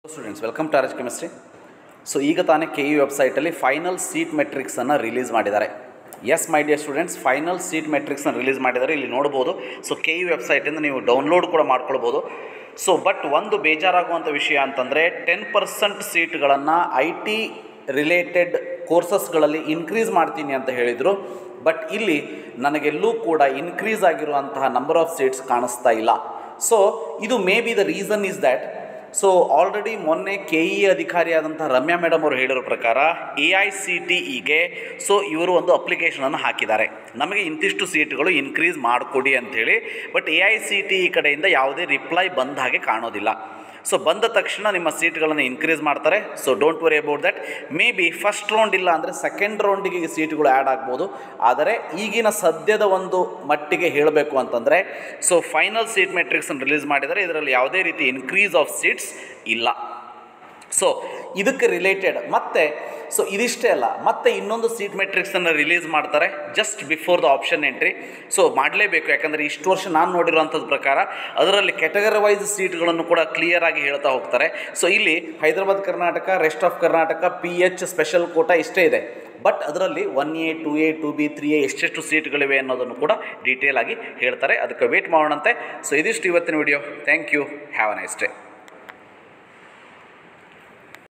students welcome to R H chemistry so ಈಗ ತಾನೇ K U ವೆಬ್ಸೈಟಲ್ಲಿ ಫೈನಲ್ ಸೀಟ್ ಮೆಟ್ರಿಕ್ಸನ್ನು ರಿಲೀಸ್ ಮಾಡಿದ್ದಾರೆ yes my dear students final seat ಮೆಟ್ರಿಕ್ಸ್ನ ರಿಲೀಸ್ ಮಾಡಿದ್ದಾರೆ ಇಲ್ಲಿ ನೋಡ್ಬೋದು ಸೊ ಕೆ ಯು ವೆಬ್ಸೈಟಿಂದ ನೀವು ಡೌನ್ಲೋಡ್ ಕೂಡ ಮಾಡ್ಕೊಳ್ಬೋದು ಸೊ ಬಟ್ ಒಂದು ಬೇಜಾರಾಗುವಂಥ ವಿಷಯ ಅಂತಂದರೆ ಟೆನ್ ಪರ್ಸೆಂಟ್ ಸೀಟ್ಗಳನ್ನು ಐ ಟಿ ರಿಲೇಟೆಡ್ ಕೋರ್ಸಸ್ಗಳಲ್ಲಿ ಇನ್ಕ್ರೀಸ್ ಮಾಡ್ತೀನಿ ಅಂತ ಹೇಳಿದರು ಬಟ್ ಇಲ್ಲಿ ನನಗೆಲ್ಲೂ ಕೂಡ ಇನ್ಕ್ರೀಸ್ ಆಗಿರುವಂತಹ ನಂಬರ್ ಆಫ್ ಸೀಟ್ಸ್ ಕಾಣಿಸ್ತಾ ಇಲ್ಲ ಸೊ ಇದು maybe the reason is that so already ಮೊನ್ನೆ ಕೆ ಇ ಅಧಿಕಾರಿಯಾದಂಥ ರಮ್ಯಾ ಮೇಡಮ್ ಅವರು ಹೇಳಿರೋ ಪ್ರಕಾರ ಎ ಐ ಸಿ ಟಿ ಇಗೆ ಸೊ ಇವರು ಒಂದು ಅಪ್ಲಿಕೇಶನನ್ನು ಹಾಕಿದ್ದಾರೆ ನಮಗೆ ಇಂತಿಷ್ಟು ಸೀಟ್ಗಳು ಇನ್ಕ್ರೀಸ್ ಮಾಡಿಕೊಡಿ ಅಂಥೇಳಿ but A I C T E ಕಡೆಯಿಂದ ಯಾವುದೇ ರಿಪ್ಲೈ ಬಂದ ಹಾಗೆ ಕಾಣೋದಿಲ್ಲ ಸೊ ಬಂದ ತಕ್ಷಣ ನಿಮ್ಮ ಸೀಟ್ಗಳನ್ನು ಇನ್ಕ್ರೀಸ್ ಮಾಡ್ತಾರೆ so don't worry about that maybe first round ಇಲ್ಲ ಅಂದರೆ ಸೆಕೆಂಡ್ ರೌಂಡಿಗೆ ಈ ಸೀಟ್ಗಳು ಆ್ಯಡ್ ಆಗ್ಬೋದು ಆದರೆ ಈಗಿನ ಸದ್ಯದ ಒಂದು ಮಟ್ಟಿಗೆ ಹೇಳಬೇಕು ಅಂತಂದರೆ ಸೊ ಫೈನಲ್ ಸೀಟ್ ಮೆಟ್ರಿಕ್ಸನ್ನು ರಿಲೀಸ್ ಮಾಡಿದರೆ ಇದರಲ್ಲಿ ಯಾವುದೇ ರೀತಿ ಇನ್ಕ್ರೀಸ್ ಆಫ್ ಸೀಟ್ಸ್ ಇಲ್ಲ ಸೊ ಇದಕ್ಕೆ ರಿಲೇಟೆಡ್ ಮತ್ತೆ ಸೊ ಇದಿಷ್ಟೇ ಅಲ್ಲ ಮತ್ತೆ ಇನ್ನೊಂದು ಸೀಟ್ ಮೆಟ್ರಿಕ್ಸನ್ನು ರಿಲೀಸ್ ಮಾಡ್ತಾರೆ just before the option entry so ಮಾಡಲೇಬೇಕು ಯಾಕಂದರೆ ಇಷ್ಟು ವರ್ಷ ನಾನು ನೋಡಿರೋಂಥದ್ದು ಪ್ರಕಾರ ಅದರಲ್ಲಿ ಕ್ಯಾಟಗರಿ ವೈಸ್ ಸೀಟ್ಗಳನ್ನು ಕೂಡ ಕ್ಲಿಯರ್ ಆಗಿ ಹೇಳ್ತಾ ಹೋಗ್ತಾರೆ ಸೊ ಇಲ್ಲಿ Hyderabad Karnataka rest of Karnataka P H special quota ಇಷ್ಟೇ ಇದೆ ಬಟ್ ಅದರಲ್ಲಿ one A two A two B three A ಎಷ್ಟೆಷ್ಟು ಸೀಟ್ಗಳಿವೆ ಅನ್ನೋದನ್ನು ಕೂಡ ಡೀಟೇಲ್ ಆಗಿ ಹೇಳ್ತಾರೆ ಅದಕ್ಕೆ ವೇಟ್ ಮಾಡೋಣಂತೆ ಸೊ ಇದಿಷ್ಟು ಇವತ್ತಿನ video thank you have a nice day